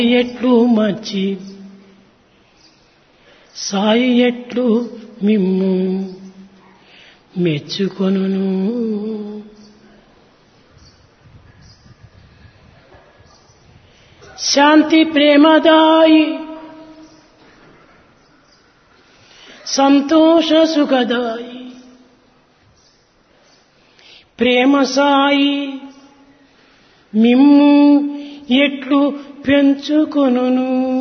ఎట్లు మంచి సాయి ఎట్లు మిమ్ము మెచ్చుకొనును శాంతి ప్రేమదాయి సంతోష సుఖదాయి ప్రేమ సాయి మిమ్ము ఎట్లు పెంచుకొనును